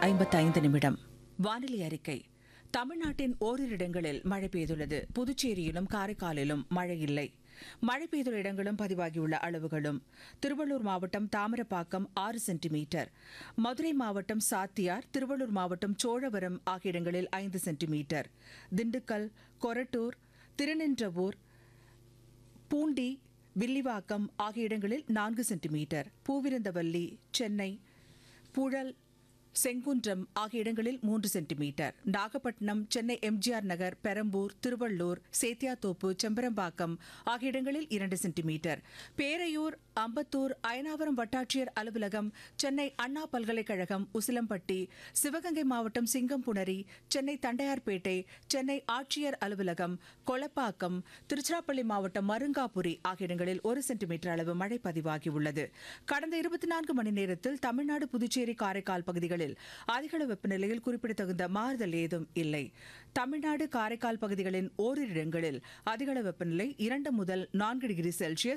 ஐம்பத்தைந்து நிமிடம் வானிலை அறிக்கை தமிழ்நாட்டின் ஓரிரு இடங்களில் மழை பெய்துள்ளது புதுச்சேரியிலும் காரைக்காலிலும் மழை இல்லை மழை பெய்துள்ள இடங்களும் பதிவாகியுள்ள அளவுகளும் திருவள்ளூர் மாவட்டம் தாமிரப்பாக்கம் ஆறு சென்டிமீட்டர் மதுரை மாவட்டம் சாத்தியார் திருவள்ளூர் மாவட்டம் சோழவரம் ஆகிய இடங்களில் ஐந்து சென்டிமீட்டர் திண்டுக்கல் கொரட்டூர் திருநின்றவூர் பூண்டி வில்லிவாக்கம் ஆகிய இடங்களில் நான்கு சென்டிமீட்டர் பூவிருந்தவல்லி சென்னை புழல் செங்குன்றம் ஆகிய இடங்களில் மூன்று சென்டிமீட்டர் நாகப்பட்டினம் சென்னை எம்ஜிஆர் நகர் பெரம்பூர் திருவள்ளூர் சேத்தியாத்தோப்பு செம்பரம்பாக்கம் ஆகிய இடங்களில் இரண்டு சென்டிமீட்டர் பேரையூர் அம்பத்தூர் அயனாவரம் வட்டாட்சியர் அலுவலகம் சென்னை அண்ணா பல்கலைக்கழகம் உசிலம்பட்டி சிவகங்கை மாவட்டம் சிங்கம்புணரி சென்னை தண்டையார்பேட்டை சென்னை ஆட்சியர் அலுவலகம் கொளப்பாக்கம் திருச்சிராப்பள்ளி மாவட்டம் மருங்காபுரி ஆகிய இடங்களில் ஒரு சென்டிமீட்டர் அளவு மழை பதிவாகியுள்ளது கடந்த இருபத்தி நான்கு மணி நேரத்தில் தமிழ்நாடு புதுச்சேரி காரைக்கால் பகுதிகளில் அதிகளவு வெப்பநிலையில் குறிப்பிடத்தகுந்த மாறுதல் ஏதும் இல்லை தமிழ்நாடு காரைக்கால் பகுதிகளின் ஓரிரு இடங்களில் அதிகளவு வெப்பநிலை இரண்டு முதல் நான்கு டிகிரி செல்சியஸ்